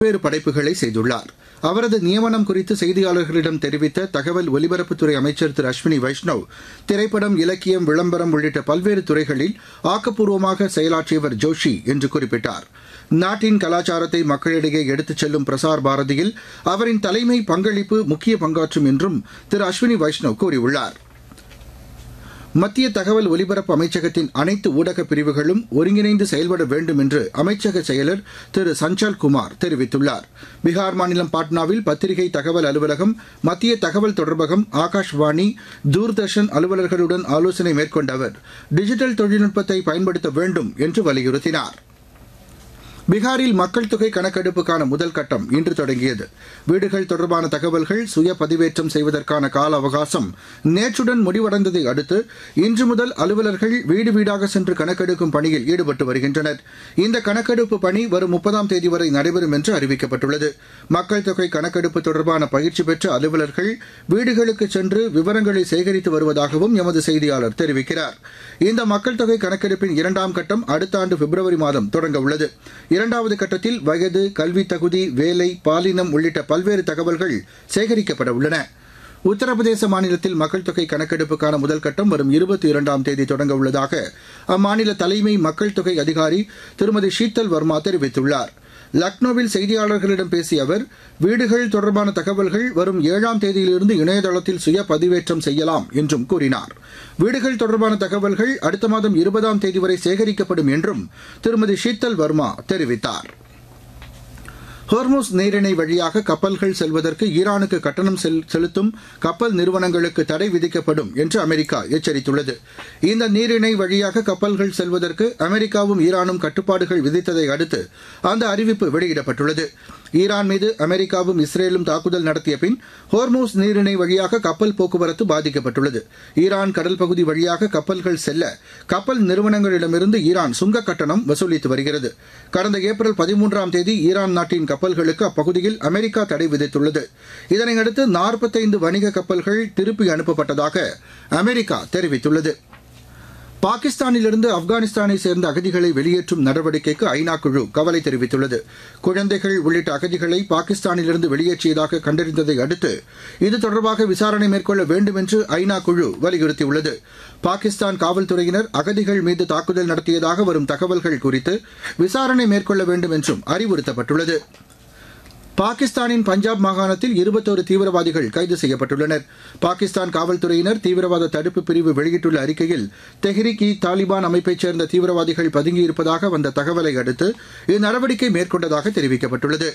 பல்வேறு படைப்புகளை செய்துள்ளார் அவரது நியமனம் குறித்து செய்தியாளர்களிடம் தெரிவித்த தகவல் ஒலிபரப்புத்துறை அமைச்சர் திரு அஸ்வினி வைஷ்ணவ் திரைப்படம் இலக்கியம் விளம்பரம் உள்ளிட்ட பல்வேறு துறைகளில் ஆக்கப்பூர்வமாக செயலாற்றியவர் ஜோஷி என்று குறிப்பிட்டார் நாட்டின் கலாச்சாரத்தை மக்களிடையே எடுத்துச் செல்லும் பிரசார் பாரதியில் அவரின் தலைமை பங்களிப்பு முக்கிய பங்காற்றும் என்றும் திரு அஸ்வினி வைஷ்ணவ் கூறியுள்ளார் மத்திய தகவல் ஒலிபரப்பு அமைச்சகத்தின் அனைத்து ஊடக பிரிவுகளும் ஒருங்கிணைந்து செயல்பட வேண்டும் என்று அமைச்சக செயலர் திரு சஞ்சல் குமார் தெரிவித்துள்ளார் பீகார் மாநிலம் பாட்னாவில் பத்திரிகை தகவல் அலுவலகம் மத்திய தகவல் தொடர்பகம் ஆகாஷ்வாணி தூர்தர்ஷன் அலுவலர்களுடன் ஆலோசனை மேற்கொண்ட அவர் டிஜிட்டல் தொழில்நுட்பத்தை பயன்படுத்த வேண்டும் என்று வலியுறுத்தினார் பீகாரில் மக்கள் தொகை கணக்கெடுப்புக்கான முதல் கட்டம் இன்று தொடங்கியது வீடுகள் தொடர்பான தகவல்கள் சுய பதிவேற்றம் செய்வதற்கான கால அவகாசம் நேற்றுடன் முடிவடைந்ததை அடுத்து இன்று முதல் அலுவலர்கள் வீடு வீடாக சென்று கணக்கெடுக்கும் பணியில் ஈடுபட்டு வருகின்றனர் இந்த கணக்கெடுப்பு பணி வரும் முப்பதாம் தேதி வரை நடைபெறும் என்று அறிவிக்கப்பட்டுள்ளது மக்கள் தொகை கணக்கெடுப்பு தொடர்பான பயிற்சி பெற்ற அலுவலர்கள் வீடுகளுக்கு சென்று விவரங்களை சேகரித்து வருவதாகவும் எமது செய்தியாளர் தெரிவிக்கிறார் இந்த மக்கள் தொகை கணக்கெடுப்பின் இரண்டாம் கட்டம் அடுத்த ஆண்டு பிப்ரவரி மாதம் தொடங்க உள்ளது இரண்டாவது கட்டத்தில் வயது கல்வி தகுதி வேலை பாலினம் உள்ளிட்ட பல்வேறு தகவல்கள் சேகரிக்கப்பட உள்ளன உத்தரப்பிரதேச மாநிலத்தில் மக்கள் தொகை கணக்கெடுப்புக்கான முதல் கட்டம் வரும் இருபத்தி இரண்டாம் தேதி தொடங்க உள்ளதாக அம்மாநில தலைமை மக்கள் தொகை அதிகாரி திருமதி ஷீத்தல் வர்மா தெரிவித்துள்ளார் லக்னோவில் செய்தியாளர்களிடம் பேசிய அவர் வீடுகள் தொடர்பான தகவல்கள் வரும் ஏழாம் தேதியிலிருந்து இணையதளத்தில் சுய பதிவேற்றம் செய்யலாம் என்றும் கூறினார் வீடுகள் தொடர்பான தகவல்கள் அடுத்த மாதம் இருபதாம் தேதி வரை சேகரிக்கப்படும் என்றும் திருமதி ஷீத்தல் வர்மா தெரிவித்தார் ஹோர்மோஸ் நீரிணை வழியாக கப்பல்கள் செல்வதற்கு ஈரானுக்கு கட்டணம் செலுத்தும் கப்பல் நிறுவனங்களுக்கு தடை விதிக்கப்படும் என்று அமெரிக்கா எச்சரித்துள்ளது இந்த நீரிணை வழியாக கப்பல்கள் செல்வதற்கு அமெரிக்காவும் ஈரானும் கட்டுப்பாடுகள் விதித்ததை அடுத்து அந்த அறிவிப்பு வெளியிடப்பட்டுள்ளது ஈரான் மீது அமெரிக்காவும் இஸ்ரேலும் தாக்குதல் நடத்திய பின் ஹோர்மோஸ் நீரிணை வழியாக கப்பல் போக்குவரத்து பாதிக்கப்பட்டுள்ளது ஈரான் கடல் பகுதி வழியாக கப்பல்கள் செல்ல கப்பல் நிறுவனங்களிடமிருந்து ஈரான் சுங்க கட்டணம் வசூலித்து வருகிறது கடந்த ஏப்ரல் பதிமூன்றாம் தேதி ஈரான் நாட்டின் கப்பல்களுக்கு அப்பகுதியில் அமெரிக்கா தடை விதித்துள்ளது இதனையடுத்து நாற்பத்தைந்து வணிக கப்பல்கள் திருப்பி அனுப்பப்பட்டதாக அமெரிக்கா தெரிவித்துள்ளது பாகிஸ்தானிலிருந்து ஆப்கானிஸ்தானை சேர்ந்த அகதிகளை வெளியேற்றும் நடவடிக்கைக்கு ஐநா குழு கவலை தெரிவித்துள்ளது குழந்தைகள் உள்ளிட்ட அகதிகளை பாகிஸ்தானிலிருந்து வெளியேற்றியதாக கண்டறிந்ததை அடுத்து இது தொடர்பாக விசாரணை மேற்கொள்ள வேண்டும் என்று ஐநா குழு வலியுறுத்தியுள்ளது பாகிஸ்தான் காவல்துறையினர் அகதிகள் மீது தாக்குதல் நடத்தியதாக வரும் தகவல்கள் குறித்து விசாரணை மேற்கொள்ள வேண்டும் என்றும் அறிவுறுத்தப்பட்டுள்ளது பாகிஸ்தானின் பஞ்சாப் மாகாணத்தில் இருபத்தோரு தீவிரவாதிகள் கைது செய்யப்பட்டுள்ளனர் பாகிஸ்தான் காவல்துறையினர் தீவிரவாத தடுப்பு பிரிவு வெளியிட்டுள்ள அறிக்கையில் தெஹ்ரிக் இ தாலிபான் அமைப்பைச் சேர்ந்த தீவிரவாதிகள் பதுங்கியிருப்பதாக வந்த தகவலை அடுத்து இந்நடவடிக்கை மேற்கொண்டதாக தெரிவிக்கப்பட்டுள்ளது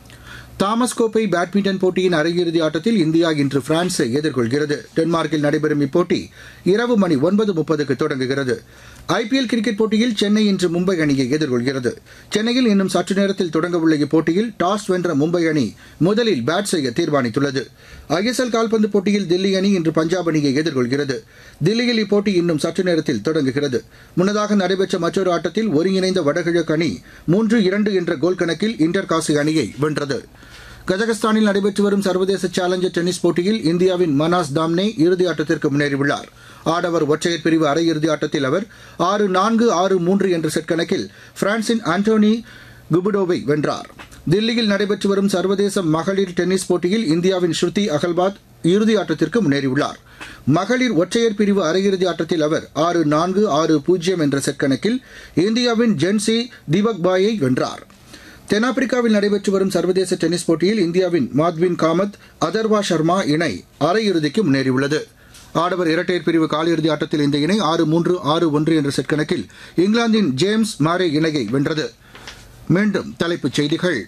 தாமஸ் கோப்பை பேட்மிண்டன் போட்டியின் அரையிறுதி ஆட்டத்தில் இந்தியா இன்று பிரான்ஸை எதிர்கொள்கிறது டென்மார்க்கில் நடைபெறும் இப்போட்டி இரவு மணி ஒன்பது முப்பதுக்கு தொடங்குகிறது ஐபிஎல் கிரிக்கெட் போட்டியில் சென்னை இன்று மும்பை அணியை எதிர்கொள்கிறது சென்னையில் இன்னும் சற்று நேரத்தில் தொடங்கவுள்ள இப்போட்டியில் டாஸ் வென்ற மும்பை அணி முதலில் பேட் செய்ய தீர்மானித்துள்ளது ஐஎஸ்எல் கால்பந்து போட்டியில் தில்லி அணி இன்று பஞ்சாப் அணியை எதிர்கொள்கிறது தில்லியில் இப்போட்டி இன்னும் சற்று நேரத்தில் தொடங்குகிறது முன்னதாக நடைபெற்ற மற்றொரு ஆட்டத்தில் ஒருங்கிணைந்த வடகிழக்கு அணி மூன்று இரண்டு என்ற கோல் கணக்கில் இன்டர் காசி அணியை வென்றது கஜகஸ்தானில் நடைபெற்று வரும் சர்வதேச சேலஞ்சர் டென்னிஸ் போட்டியில் இந்தியாவின் மனாஸ் தாம்னே இறுதி ஆட்டத்திற்கு முன்னேறியுள்ளார் ஆடவர் ஒற்றையர் பிரிவு அரையிறுதி ஆட்டத்தில் அவர் ஆறு நான்கு ஆறு மூன்று என்ற செட் கணக்கில் பிரான்சின் ஆண்டோனி குபுடோவை வென்றார் தில்லியில் நடைபெற்று வரும் சர்வதேச மகளிர் டென்னிஸ் போட்டியில் இந்தியாவின் ஸ்ருதி அகல்பாத் இறுதி ஆட்டத்திற்கு முன்னேறியுள்ளார் மகளிர் ஒற்றையர் பிரிவு அரையிறுதி ஆட்டத்தில் அவர் ஆறு நான்கு ஆறு பூஜ்ஜியம் என்ற செட் கணக்கில் இந்தியாவின் ஜென்சி தீபக் பாயை வென்றார் தென்னாப்பிரிக்காவில் நடைபெற்று வரும் சர்வதேச டென்னிஸ் போட்டியில் இந்தியாவின் மாத்வின் காமத் அதர்வா சர்மா இணை அரையிறுதிக்கு முன்னேறியுள்ளது ஆடவர் இரட்டையர் பிரிவு காலிறுதி ஆட்டத்தில் இந்த இணை ஆறு மூன்று ஆறு ஒன்று என்ற செட் கணக்கில் இங்கிலாந்தின் ஜேம்ஸ் மாரே இணையை வென்றது மீண்டும் தலைப்புச் செய்திகள்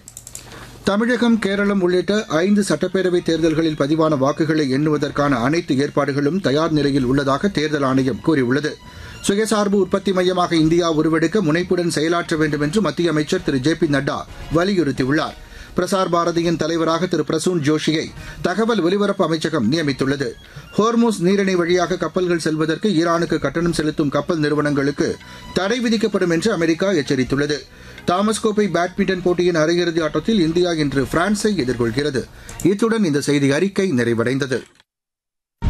தமிழகம் கேரளம் உள்ளிட்ட ஐந்து சட்டப்பேரவைத் தேர்தல்களில் பதிவான வாக்குகளை எண்ணுவதற்கான அனைத்து ஏற்பாடுகளும் தயார் நிலையில் உள்ளதாக தேர்தல் ஆணையம் கூறியுள்ளது சுயசார்பு உற்பத்தி மையமாக இந்தியா உருவெடுக்க முனைப்புடன் செயலாற்ற வேண்டும் என்று மத்திய அமைச்சர் திரு ஜே பி நட்டா வலியுறுத்தியுள்ளார் பிரசார் பாரதியின் தலைவராக திரு பிரசூன் ஜோஷியை தகவல் ஒலிபரப்பு அமைச்சகம் நியமித்துள்ளது ஹோர்மோஸ் நீரிணை வழியாக கப்பல்கள் செல்வதற்கு ஈரானுக்கு கட்டணம் செலுத்தும் கப்பல் நிறுவனங்களுக்கு தடை விதிக்கப்படும் என்று அமெரிக்கா எச்சரித்துள்ளது தாமஸ் கோப்பை பேட்மிண்டன் போட்டியின் அரையிறுதி ஆட்டத்தில் இந்தியா இன்று பிரான்ஸை எதிர்கொள்கிறது இத்துடன் இந்த செய்தி அறிக்கை நிறைவடைந்தது